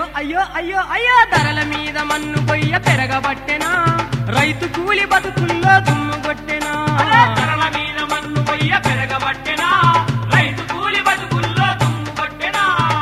అయ్యో అయ్యో అయ్యో ధరల మీద మన్ను పొయ్య పెరగబట్టెనా రైతు కూలి బతుకుల్లో దుమ్ము కొట్టెనా ధరల మీద మన్ను పొయ్య పెరగబట్టెనా రైతు కూలి బతుకుల్లో దుమ్ము కొట్టెనా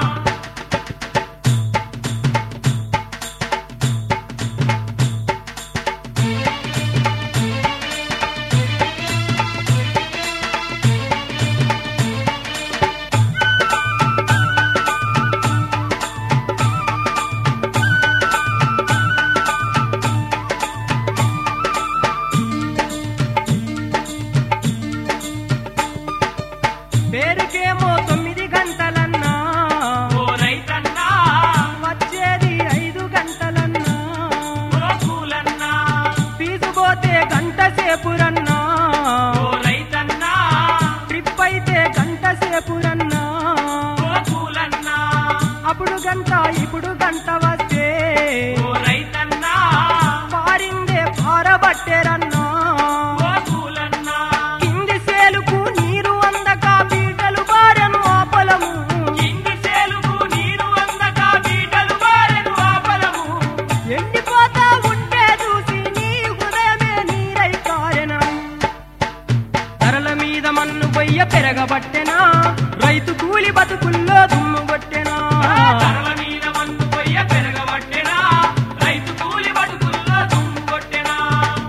పేరుకేమో తొమ్మిది గంటలన్నా ఓ రైతన్నా వచ్చేది ఐదు గంటలన్నా ఓ కూలన్నా ఫీజు పోతే గంట సేపురన్నా ఓ రైతన్నా ట్రిప్ అయితే గంట సేపురన్నా ఓ కూలన్నా అప్పుడు గంట ఇప్పుడు గంట వస్తే ఓ రైతన్నా పారిందే పారబట్టెరన్నా ఓ కూలన్నా కింది సేలుకు నీరు అందక బీటలు బారెను ఆ పొలము ఇంటి సేలుకు నీరు అందక బీటలు బారెను ఆపలము ఎండిపోతా ఉంటే చూసి నీ హృదయమే నీరై కారెనా ధరల మీద మన్ను పొయ్య పెరగబట్టెనా రైతు కూలి బతుకుల్లో దుమ్ము కొట్టెనా ధరల మీద మన్ను పొయ్య పెరగబట్టెనా రైతు కూలి బతుకుల్లో దుమ్ము కొట్టెనా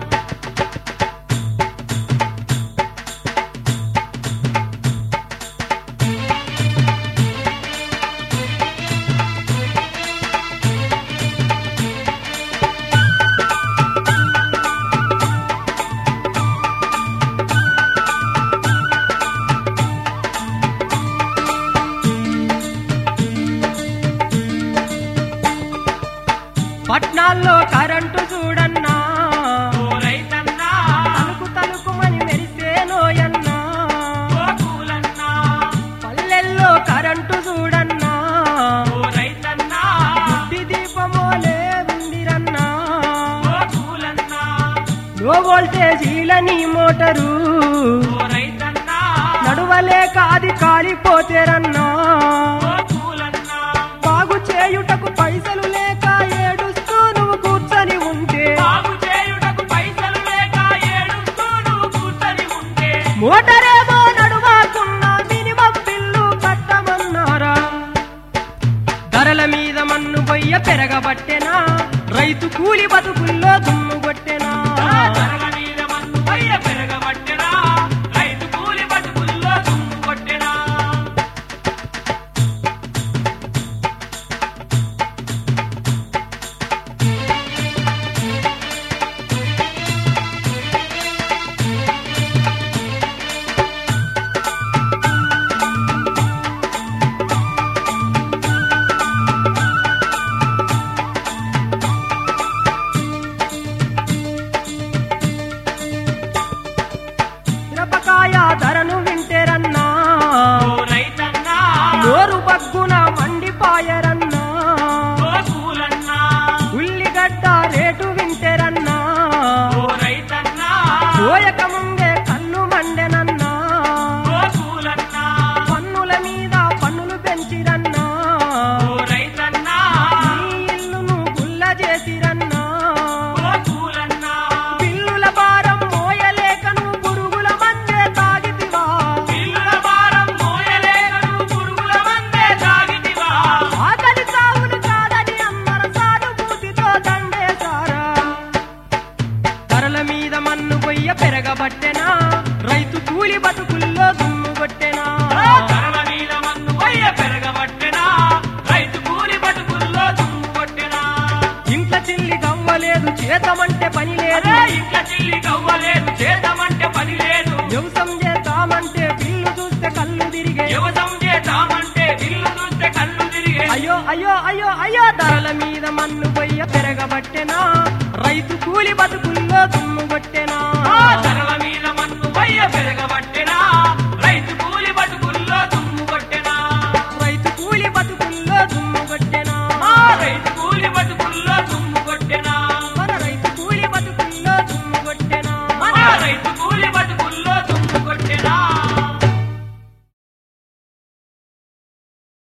పట్నాల్లో కరెంటు చూడన్నా ఓ రైతన్నా తలుకు తలుకుమని మెరిసేనోయన్నా ఓ కూలన్నా పల్లెల్లో కరెంటు చూడన్నా ఓ రైతన్నా బుద్ధి దీపమోలే ఉందిరన్నా ఓ కూలన్నా లో వోల్టేజీల నీ మోటరు ఓ రైతన్నా నడువలేక అది కాలిపోతేరన్నా ఓ కూలన్నా బాగు చేయుటకు పైసలు లేక ఏడుస్తూ నువ్వు కూర్చొని ఉంటే బాగు చేయుటకు పైసలు లేక ఏడుస్తూ నువ్వు కూర్చొని ఉంటే మోటరేమో నడువాకున్నా మినిమం బిల్లు కట్టమన్నారా ధరల మీద మన్ను పొయ్య పెరగబట్టెనా రైతు కూలి బతుకుల్లో దుమ్ము కొట్టెనా ధరల మీద మన్ను పయ్య పెరగబట్టెనా రైతు కూలి బతుకుల్లో దుమ్ము కొట్టెనా మిరపకాయ ధరను వింటేరన్నా ఓ రైతన్నా నోరు బగ్గున మండిపాయరన్నా ఓ కూలన్నా ఉల్లిగడ్డ రేటు వింటేరన్నా ఓ రైతన్నా పోయక ముందే కన్ను మండెనన్నా ఓ కూలన్నా పన్నుల మీద పన్నులు పెంచిరన్నా ఓ రైతన్నా నీ ఇల్లును గుల్ల చేసిరన్నా ఓ కూలన్నా పిల్లుల భారం మోయలేక నువ్వు పురుగుల మందే తాగితివా పిల్లుల భారం మోయలేక నువ్వు పురుగుల మందే తాగితివా ఆకలి సావులు కాదని అమ్మర సానుభూతితో దండేశారా ధరల మీద మన్ను పొయ్య పెరగబట్టెనా రైతు కూలి బతుకుల్లో దుమ్ము కొట్టెనా ధరల మీద మన్ను పయ్య పెరగబట్టెనా రైతు కూలి బతుకుల్లో దుమ్ము కొట్టెనా ఇంట్లో చిల్లి గవ్వలేదు చేతమంటే పని లేదు అరే ఇంట్లో చిల్లి కవ్వలేదు చేద్దామంటే పని లేదు వ్యవసం చేద్దామంటే బిల్లు చూస్తే కళ్ళు తిరిగే యువతం చేద్దామంటే బిల్లు చూస్తే కళ్ళు తిరిగే అయ్యో అయ్యో అయ్యో అయ్యో ధరల మీద మన్ను పొయ్య పెరగబట్టెనా రైతు కూలి బతుకుల్లో దుమ్ము కొట్టెనా